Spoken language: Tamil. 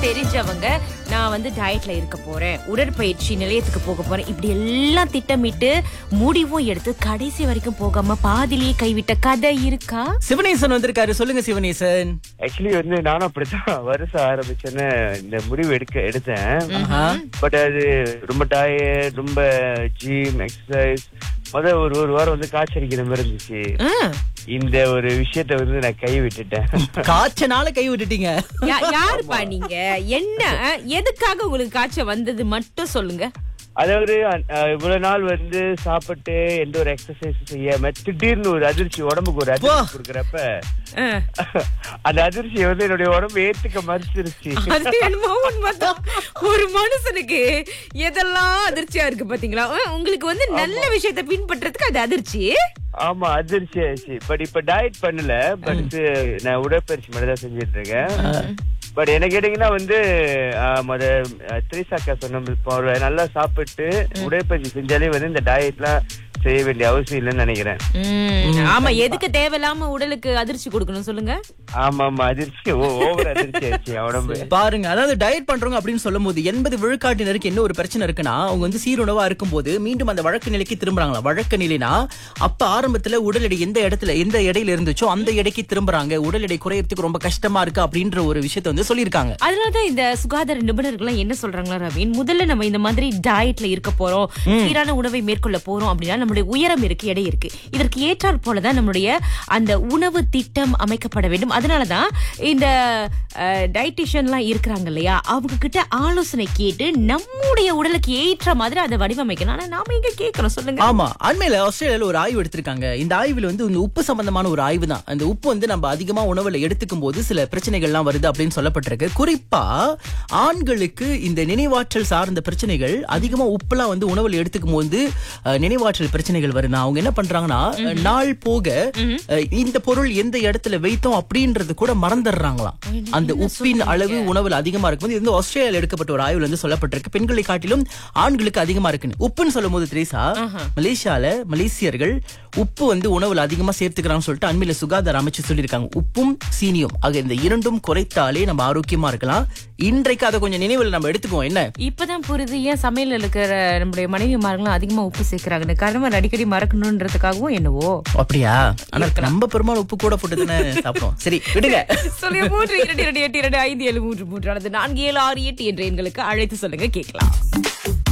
தெரிஞ்சவங்க நான் வந்து டயட்ல இருக்க போறேன் உடற்பயிற்சி நிலையத்துக்கு போக போறேன் இப்படி எல்லாம் திட்டமிட்டு முடிவும் எடுத்து கடைசி வரைக்கும் போகாம பாதிலேயே கைவிட்ட கதை இருக்கா சிவனேசன் வந்திருக்காரு சொல்லுங்க சிவனேசன் ஆக்சுவலி வந்து நானும் அப்படித்தான் வருஷம் ஆரம்பிச்சேன்னு இந்த முடிவு எடுக்க எடுத்தேன் ஆஹா. பட் அது ரொம்ப டயட் ரொம்ப ஜிம் எக்ஸசைஸ் முத ஒரு ஒரு வாரம் வந்து காய்ச்சடிக்கிற மாதிரி இருந்துச்சு ம். இந்த ஒரு விஷயத்த வந்து நான் கை விட்டுட்டேன் காய்ச்சனால கை விட்டுட்டீங்க யா- யாருப்பா நீங்க என்ன எதுக்காக உங்களுக்கு காய்ச்சல் வந்தது மட்டும் சொல்லுங்க அதாவது அஹ், இவ்வளவு நாள் வந்து சாப்பிட்டு எந்த ஒரு எக்ஸசைஸ் செய்யாம திடீர்னு ஒரு அதிர்ச்சி உடம்புக்கு ஒரு அதிர்ச்சி கொடுக்கறப்ப ஆ. அந்த அதிர்ச்சியை வந்து என்னுடைய உடம்பு ஏத்துக்க மறுத்துருச்சு அது என்னமோ உண்மைதான். ஒரு மனுஷனுக்கு எதெல்லாம் அதிர்ச்சியா இருக்கு பாத்தீங்களா ஆ, உங்களுக்கு வந்து நல்ல விஷயத்தை பின்பற்றதுக்கு அது அதிர்ச்சி ஆமா அதிர்ச்சி ஆயிடுச்சு பட் இப்ப டயட் பண்ணல பட் நான் உடற்பயிற்சி மட்டும் தான் செஞ்சுட்டு இருக்கேன் பட் என்ன கேட்டீங்கன்னா வந்து ஆஹ், மொத திரிசாக்கா சொன்ன இப்போ ஒரு நல்லா சாப்பிட்டு உடற்பயிற்சி செஞ்சாலே வந்து இந்த டயட்லாம் செய்ய வேண்டிய அவசியம் இல்லைன்னு நினைக்கிறேன் ம், ஆமா எதுக்கு தேவையில்லாம உடலுக்கு அதிர்ச்சி கொடுக்கணும் சொல்லுங்க ஆமா ஆமா அதிர்ச்சி ஓவர் அதிர்ச்சி ஆயிடுச்சு என் உடம்பு பாருங்க அதாவது டயட் பண்றவங்க அப்படின்னு சொல்லும் போது எண்பது விழுக்காட்டினருக்கு என்ன ஒரு பிரச்சனை இருக்குன்னா அவங்க வந்து சீருணவா இருக்கும்போது மீண்டும் அந்த வழக்கு நிலைக்கு திரும்புறாங்களா வழக்கு நிலைனா அப்ப ஆரம்பத்துல உடல் எடை எந்த இடத்துல எந்த எடையில இருந்துச்சோ அந்த எடைக்கு திரும்புறாங்க உடல் எடை குறையறதுக்கு ரொம்ப கஷ்டமா இருக்கு அப்படின்ற ஒரு விஷயத்தை வந்து சொல்லியிருக்காங்க அதனாலதான் இந்த சுகாதார நிபுணர்கள் என்ன சொல்றாங்களா ரவீன் முதல்ல நம்ம இந்த மாதிரி டயட்ல இருக்க போறோம் சீரான உணவை மேற்கொள்ள போறோம் அப்படின்னா நம்மளுடைய உயரம் இருக்கு எடை இருக்கு இதற்கு ஏற்றாற் போலதான் நம்மளுடைய அந்த உணவு திட்டம் அமைக்கப்பட வேண்டும் அதனாலதான் இந்த டயட்டிஷியன்லாம் இருக்கிறாங்க இல்லையா அவங்க கிட்ட ஆலோசனை கேட்டு நம்முடைய உடலுக்கு ஏற்ற மாதிரி அதை வடிவமைக்கணும் ஆனா நாம எங்க கேட்கறோம் சொல்லுங்க ஆமா அண்மையில ஆஸ்திரேலியால ஒரு ஆய்வு எடுத்திருக்காங்க இந்த ஆய்வுல வந்து இந்த உப்பு சம்பந்தமான ஒரு ஆய்வு தான் அந்த உப்பு வந்து நம்ம அதிகமா உணவுல எடுத்துக்கும் போது சில பிரச்சனைகள்லாம் வருது அப்படின்னு சொல்லப்பட்டிருக்கு குறிப்பா ஆண்களுக்கு இந்த நினைவாற்றல் சார்ந்த பிரச்சனைகள் அதிகமா உப்புலாம் வந்து உணவுல எடுத்துக்கும் போது அஹ், நினைவாற்றல் பிரச்சனைகள் வருது அவங்க என்ன பண்றாங்கன்னா நாள் போக அஹ், இந்த பொருள் எந்த இடத்துல வைத்தோம் அப்படின்றது கூட மறந்துடுறாங்களாம் அந்த உப்பின் அளவு உணவுல அதிகமா இருக்கும்போது இது வந்து ஆஸ்திரேலியால எடுக்கப்பட்ட ஒரு ஆய்வுல வந்து சொல்லப்பட்டிருக்கு பெண்களை காட்டிலும் ஆண்களுக்கு அதிகமா இருக்குன்னு உப்புன்னு சொல்லும் போது திரேசா மலேசியால மலேசியர்கள் உப்பு வந்து உணவுல அதிகமா சேர்த்துக்கிறாங்கன்னு சொல்லிட்டு அண்மையில சுகாதார அமைச்சு சொல்லியிருக்காங்க உப்பும் சீனியும் ஆக இந்த இரண்டும் குறைத்தாலே நம்ம ஆரோக்கியமா இருக்கலாம் இன்றைக்கு அதை கொஞ்சம் நினைவில் நம்ம எடுத்துக்குவோம் என்ன இப்பதான் புரியுது ஏன் சமையல்ல இருக்கிற நம்முடைய மனைவிமார்களும் அதிகமா உப்பு சேர்க்கிறாங்கன்னு கணவன் அடிக்கடி மறக்கணுன்றதுக்காகவும் என்னவோ அப்படியா ஆனா நம்ம பெரும்பாலும் உப்பு கூட போட்டு தானே சாப்பிடுவோம் சரி விடுங்க சொல்லுங்க மூன்று இரண்டு இரண்டு எட்டு இரண்டு ஐந்து ஏழு மூன்று மூன்று அல்லது நான்கு ஏழு ஆறு எட்டு என்ற எண்களுக்கு அழைத்து சொல்லுங்க கேட்கலாம்